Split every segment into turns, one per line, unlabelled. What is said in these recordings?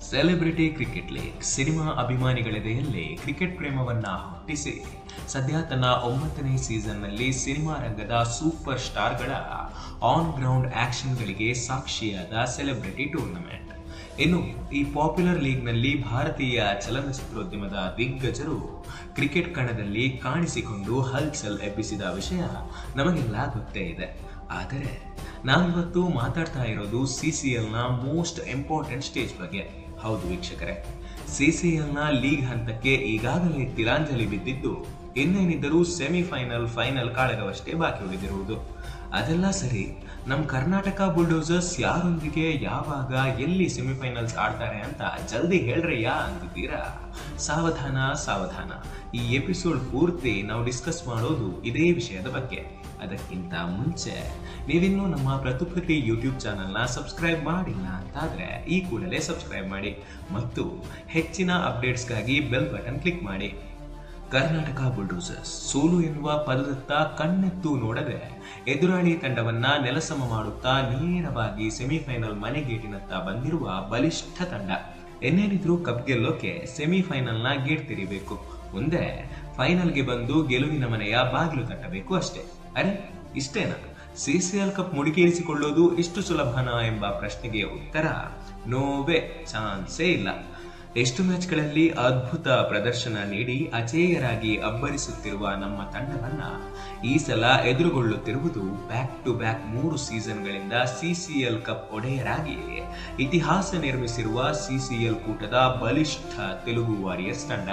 celebrity cricket league cinema ಅಭಿಮಾನಿಗಳೆದೆಯಲ್ಲಿ cricket ಪ್ರೇಮವನ್ನ ಹುಟ್ಟಿಸಿ ಸದ್ಯ ತನ್ನ ಒಂಬತ್ತನೇ ಸೀಸನ್ನಲ್ಲಿ ಸಿನಿಮಾ ರಂಗದ ಸೂಪರ್ ಸ್ಟಾರ್ಗಳ ಆನ್ ಗ್ರೌಂಡ್ ಆಕ್ಷನ್ಗಳಿಗೆ ಸಾಕ್ಷಿಯಾದ ಸೆಲೆಬ್ರಿಟಿ ಟೂರ್ನಮೆಂಟ್ ಇನ್ನು ಈ ಪಾಪ್ಯುಲರ್ ಲೀಗ್ನಲ್ಲಿ ಭಾರತೀಯ ಚಲನಚಿತ್ರೋದ್ಯಮದ ದಿಗ್ಗಜರು ಕ್ರಿಕೆಟ್ ಕಣದಲ್ಲಿ ಕಾಣಿಸಿಕೊಂಡು ಹಲ್ಚಲ್ ಎಬ್ಬಿಸಿದ ವಿಷಯ ನಮಗೆಲ್ಲ ಗೊತ್ತೇ ಇದೆ ಆದರೆ ನಾವಿವತ್ತು ಮಾತಾಡ್ತಾ ಇರೋದು ಸಿ ಸಿ ಎಲ್ನ ಮೋಸ್ಟ್ ಇಂಪಾರ್ಟೆಂಟ್ ಸ್ಟೇಜ್ ಬಗ್ಗೆ ಹೌದು ವೀಕ್ಷಕರೇ ಸಿ ಸಿ ಎಲ್ನ ಲೀಗ್ ಹಂತಕ್ಕೆ ಈಗಾಗಲೇ ತಿಲಾಂಜಲಿ ಬಿದ್ದಿದ್ದು ಇನ್ನೇನಿದ್ದರೂ ಸೆಮಿಫೈನಲ್ ಫೈನಲ್ ಕಾಳಗವಷ್ಟೇ ಬಾಕಿ ಉಳಿದಿರುವುದು ಅದೆಲ್ಲ ಸರಿ ನಮ್ಮ ಕರ್ನಾಟಕ ಬುಲ್ಡೋಸರ್ಸ್ ಯಾರೊಂದಿಗೆ ಯಾವಾಗ ಎಲ್ಲಿ ಸೆಮಿಫೈನಲ್ಸ್ ಆಡ್ತಾರೆ ಅಂತ ಜಲ್ದಿ ಹೇಳ್ರಯ್ಯ ಅಂತಿದ್ದೀರಾ ಸಾವಧಾನ ಸಾವಧಾನ ಈ ಎಪಿಸೋಡ್ ಪೂರ್ತಿ ನಾವು ಡಿಸ್ಕಸ್ ಮಾಡೋದು ಇದೇ ವಿಷಯದ ಬಗ್ಗೆ ಅದಕ್ಕಿಂತ ಮುಂಚೆ ನೀವಿನ್ನೂ ನಮ್ಮ ಪ್ರತಿಕೃತಿ ಯೂಟ್ಯೂಬ್ ಚಾನಲ್ನ ಸಬ್ಸ್ಕ್ರೈಬ್ ಮಾಡಿಲ್ಲ ಅಂತಾದ್ರೆ ಈ ಕೂಡಲೇ ಸಬ್ಸ್ಕ್ರೈಬ್ ಮಾಡಿ ಮತ್ತು ಹೆಚ್ಚಿನ ಅಪ್ಡೇಟ್ಸ್ಗಾಗಿ ಬೆಲ್ ಬಟನ್ ಕ್ಲಿಕ್ ಮಾಡಿ ಕರ್ನಾಟಕ ಬುಲ್ಡೋಸರ್ಸ್ ಸೋಲು ಎನ್ನುವ ಪದದತ್ತ ಕಣ್ಣೆತ್ತು ನೋಡದೆ ಎದುರಾಳಿ ತಂಡವನ್ನ ನೆಲಸಮ ಮಾಡುತ್ತಾ ನೇರವಾಗಿ ಸೆಮಿಫೈನಲ್ ಮನೆಗೇಟಿನತ್ತ ಬಂದಿರುವ ಬಲಿಷ್ಠ ತಂಡ ಎನ್ನೇನಿದ್ರು ಕಪ್ ಗೆಲ್ಲೋಕೆ ಸೆಮಿಫೈನಲ್ನ ಗೇಟ್ ತೆರಿಬೇಕು ಮುಂದೆ ಫೈನಲ್ಗೆ ಬಂದು ಗೆಲುವಿನ ಮನೆಯ ಬಾಗಿಲು ತಟ್ಟಬೇಕು ಅಷ್ಟೇ ಅರೆ ಇಷ್ಟೇನಾ ಸಿಸಿಎಲ್ ಕಪ್ ಮುಡಿಗೇರಿಸಿಕೊಳ್ಳೋದು ಇಷ್ಟು ಸುಲಭನಾ ಎಂಬ ಪ್ರಶ್ನೆಗೆ ಉತ್ತರ ನೋವೇ ಚಾನ್ಸೇ ಇಲ್ಲ ಎಷ್ಟು ಮ್ಯಾಚ್ಗಳಲ್ಲಿ ಅದ್ಭುತ ಪ್ರದರ್ಶನ ನೀಡಿ ಅಚೇಯರಾಗಿ ಅಬ್ಬರಿಸುತ್ತಿರುವ ನಮ್ಮ ತಂಡವನ್ನ ಈ ಸಲ ಎದುರುಗೊಳ್ಳುತ್ತಿರುವುದು ಬ್ಯಾಕ್ ಟು ಬ್ಯಾಕ್ ಮೂರು ಸೀಸನ್ಗಳಿಂದ ಸಿಸಿಎಲ್ ಕಪ್ ಒಡೆಯರಾಗಿ ಇತಿಹಾಸ ನಿರ್ಮಿಸಿರುವ ಸಿಸಿಎಲ್ ಕೂಟದ ಬಲಿಷ್ಠ ತೆಲುಗು ವಾರಿಯರ್ಸ್ ತಂಡ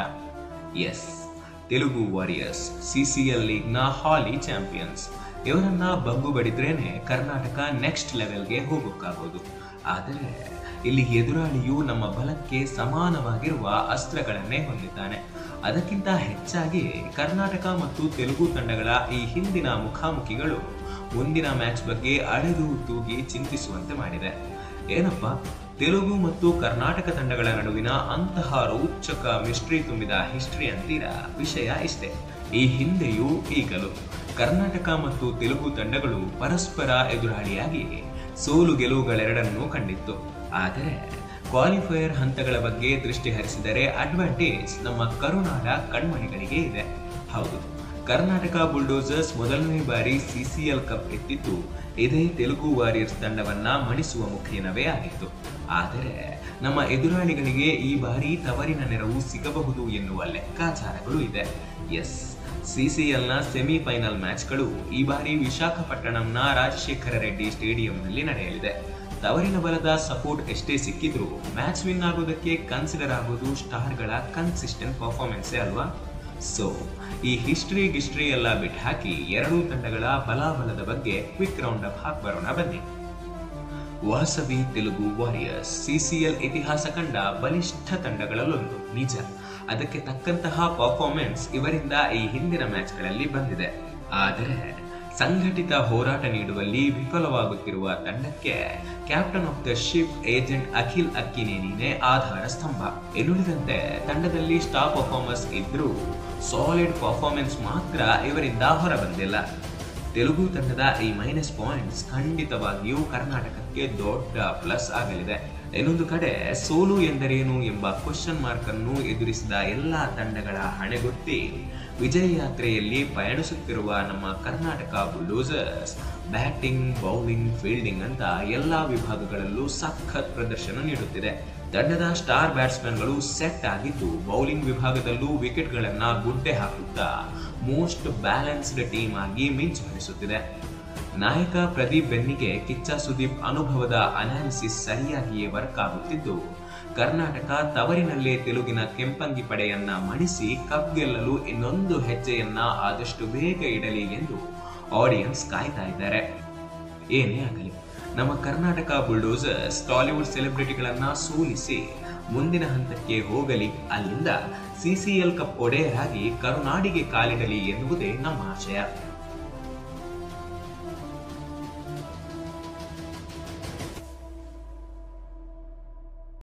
ಎಸ್ ತೆಲುಗು ವಾರಿಯರ್ಸ್ ಸಿಸಿಎಲ್ ಲೀಗ್ನ ಹಾಲಿ ಚಾಂಪಿಯನ್ಸ್ ಇವರನ್ನ ಬಂಗು ಬಡಿದ್ರೇನೆ ಕರ್ನಾಟಕ ನೆಕ್ಸ್ಟ್ ಲೆವೆಲ್ಗೆ ಹೋಗೋಕ್ಕಾಗೋದು ಆದರೆ ಇಲ್ಲಿ ಎದುರಾಳಿಯು ನಮ್ಮ ಬಲಕ್ಕೆ ಸಮಾನವಾಗಿರುವ ಅಸ್ತ್ರಗಳನ್ನೇ ಹೊಂದಿದ್ದಾನೆ ಅದಕ್ಕಿಂತ ಹೆಚ್ಚಾಗಿ ಕರ್ನಾಟಕ ಮತ್ತು ತೆಲುಗು ತಂಡಗಳ ಈ ಹಿಂದಿನ ಮುಖಾಮುಖಿಗಳು ಮುಂದಿನ ಮ್ಯಾಚ್ ಬಗ್ಗೆ ಅಳೆದು ತೂಗಿ ಚಿಂತಿಸುವಂತೆ ಮಾಡಿದೆ ಏನಪ್ಪ ತೆಲುಗು ಮತ್ತು ಕರ್ನಾಟಕ ತಂಡಗಳ ನಡುವಿನ ಅಂತಹ ರೋಚಕ ಮಿಸ್ಟ್ರಿ ತುಂಬಿದ ಹಿಸ್ಟ್ರಿ ಅಂತೀರಾ ವಿಷಯ ಇಷ್ಟೇ ಈ ಹಿಂದೆಯೂ ಈಗಲೂ ಕರ್ನಾಟಕ ಮತ್ತು ತೆಲುಗು ತಂಡಗಳು ಪರಸ್ಪರ ಎದುರಾಳಿಯಾಗಿ ಸೋಲು ಗೆಲುವುಗಳೆರಡನ್ನೂ ಕಂಡಿತ್ತು ಆದರೆ ಕ್ವಾಲಿಫೈಯರ್ ಹಂತಗಳ ಬಗ್ಗೆ ದೃಷ್ಟಿ ಹರಿಸಿದರೆ ಅಡ್ವಾಂಟೇಜ್ ನಮ್ಮ ಕರುನಾಡ ಕಣ್ಮಣಿಗಳಿಗೆ ಇದೆ ಹೌದು ಕರ್ನಾಟಕ ಬುಲ್ಡೋಸರ್ಸ್ ಮೊದಲನೇ ಬಾರಿ ಸಿಸಿಎಲ್ ಕಪ್ ಎತ್ತಿದ್ದು ಇದೇ ತೆಲುಗು ವಾರಿಯರ್ಸ್ ತಂಡವನ್ನ ಮಣಿಸುವ ಮುಖೇನವೇ ಆಗಿತ್ತು ಆದರೆ ನಮ್ಮ ಎದುರಾಳಿಗಳಿಗೆ ಈ ಬಾರಿ ತವರಿನ ನೆರವು ಸಿಗಬಹುದು ಎನ್ನುವ ಲೆಕ್ಕಾಚಾರಗಳು ಇದೆ ಎಸ್ ಸಿಸಿಎಲ್ನ ಸೆಮಿಫೈನಲ್ ಮ್ಯಾಚ್ಗಳು ಈ ಬಾರಿ ವಿಶಾಖಪಟ್ಟಣಂನ ರಾಜಶೇಖರ ರೆಡ್ಡಿ ಸ್ಟೇಡಿಯಂನಲ್ಲಿ ನಡೆಯಲಿದೆ ತವರಿನ ಬಲದ ಸಪೋರ್ಟ್ ಎಷ್ಟೇ ಸಿಕ್ಕಿದ್ರೂ ಮ್ಯಾಚ್ ವಿನ್ ಆಗೋದಕ್ಕೆ ಕನ್ಸಿಡರ್ ಆಗೋದು ಸ್ಟಾರ್ಗಳ ಕನ್ಸಿಸ್ಟೆಂಟ್ ಪರ್ಫಾರ್ಮೆನ್ಸೇ ಅಲ್ವಾ ಸೊ ಈ ಹಿಸ್ಟ್ರಿ ಗಿಸ್ಟ್ರಿ ಎಲ್ಲ ಬಿಟ್ಟು ಹಾಕಿ ಎರಡೂ ತಂಡಗಳ ಬಲಾಬಲದ ಬಗ್ಗೆ ಕ್ವಿಕ್ ರೌಂಡ್ ಅಪ್ ಹಾಕಿ ಬರೋಣ ಬನ್ನಿ ವಾಸವಿ ತೆಲುಗು ವಾರಿಯರ್ಸ್ ಸಿಸಿಎಲ್ ಇತಿಹಾಸ ಕಂಡ ಬಲಿಷ್ಠ ತಂಡಗಳಲ್ಲೊಂದು ನಿಜ ಅದಕ್ಕೆ ತಕ್ಕಂತಹ ಪರ್ಫಾರ್ಮೆನ್ಸ್ ಇವರಿಂದ ಈ ಹಿಂದಿನ ಮ್ಯಾಚ್ಗಳಲ್ಲಿ ಬಂದಿದೆ ಆದರೆ ಸಂಘಟಿತ ಹೋರಾಟ ನೀಡುವಲ್ಲಿ ವಿಫಲವಾಗುತ್ತಿರುವ ತಂಡಕ್ಕೆ captain of the ship agent Akhil ಅಕ್ಕಿನೇನಿನೇ ಆಧಾರ ಸ್ತಂಭ ಇನ್ನುಳಿದಂತೆ ತಂಡದಲ್ಲಿ ಸ್ಟಾರ್ ಪರ್ಫಾರ್ಮರ್ಸ್ ಇದ್ರೂ ಸಾಲಿಡ್ ಪರ್ಫಾರ್ಮೆನ್ಸ್ ಮಾತ್ರ ಇವರಿಂದ ಹೊರಬಂದಿಲ್ಲ ತೆಲುಗು ತಂಡದ ಈ ಮೈನಸ್ ಪಾಯಿಂಟ್ಸ್ ಖಂಡಿತವಾಗಿಯೂ ಕರ್ನಾಟಕಕ್ಕೆ ದೊಡ್ಡ ಪ್ಲಸ್ ಆಗಲಿದೆ ಇನ್ನೊಂದು ಕಡೆ ಸೋಲು ಎಂದರೇನು ಎಂಬ ಕ್ವಶನ್ ಮಾರ್ಕ್ ಅನ್ನು ಎದುರಿಸಿದ ಎಲ್ಲಾ ತಂಡಗಳ ಹಣೆಗೊತ್ತಿ ವಿಜಯ ಯಾತ್ರೆಯಲ್ಲಿ ಪಯಣಿಸುತ್ತಿರುವ ನಮ್ಮ Karnataka bulldozers batting bowling fielding ಅಂತ ಎಲ್ಲಾ ವಿಭಾಗಗಳಲ್ಲೂ ಸಖತ್ ಪ್ರದರ್ಶನ ನೀಡುತ್ತಿದೆ ತಂಡದ ಸ್ಟಾರ್ ಬ್ಯಾಟ್ಸ್ಮನ್ಗಳು ಸೆಟ್ ಆಗಿದ್ದು ಬೌಲಿಂಗ್ ವಿಭಾಗದಲ್ಲೂ ವಿಕೆಟ್ಗಳನ್ನ ಗುಡ್ಡೆ ಹಾಕುತ್ತಾ ಮೋಸ್ಟ್ ಬ್ಯಾಲೆನ್ಸ್ಡ್ ಟೀಮ್ ಆಗಿ ಮಿಂಚು ಹರಿಸುತ್ತಿದೆ ನಾಯಕ ಪ್ರದೀಪ್ ಬೆನ್ನಿಗೆ ಕಿಚ್ಚ ಸುದೀಪ್ ಅನುಭವದ ಅನಾಲಿಸಿಸ್ ಸರಿಯಾಗಿಯೇ ವರ್ಕ್ ಆಗುತ್ತಿದ್ದು ಕರ್ನಾಟಕ ತವರಿನಲ್ಲೇ ತೆಲುಗಿನ ಕೆಂಪಂಗಿ ಪಡೆಯನ್ನ ಮಣಿಸಿ ಕಪ್ ಗೆಲ್ಲಲು ಇನ್ನೊಂದು ಹೆಜ್ಜೆಯನ್ನ ಆದಷ್ಟು ಬೇಗ ಇಡಲಿ ಎಂದು ಆಡಿಯನ್ಸ್ ಕಾಯ್ತಾ ಇದ್ದಾರೆ ಏನೇ ಆಗಲಿ ನಮ್ಮ ಕರ್ನಾಟಕ ಬುಲ್ಡೋಸರ್ಸ್ ಟಾಲಿವುಡ್ ಸೆಲೆಬ್ರಿಟಿಗಳನ್ನ ಸೋಲಿಸಿ ಮುಂದಿನ ಹಂತಕ್ಕೆ ಹೋಗಲಿ ಅಲ್ಲಿಂದ ಸಿಸಿಎಲ್ ಕಪ್ ಒಡೆಯರಾಗಿ ಕರುನಾಡಿಗೆ ಕಾಲಿಡಲಿ ಎನ್ನುವುದೇ ನಮ್ಮ ಆಶಯ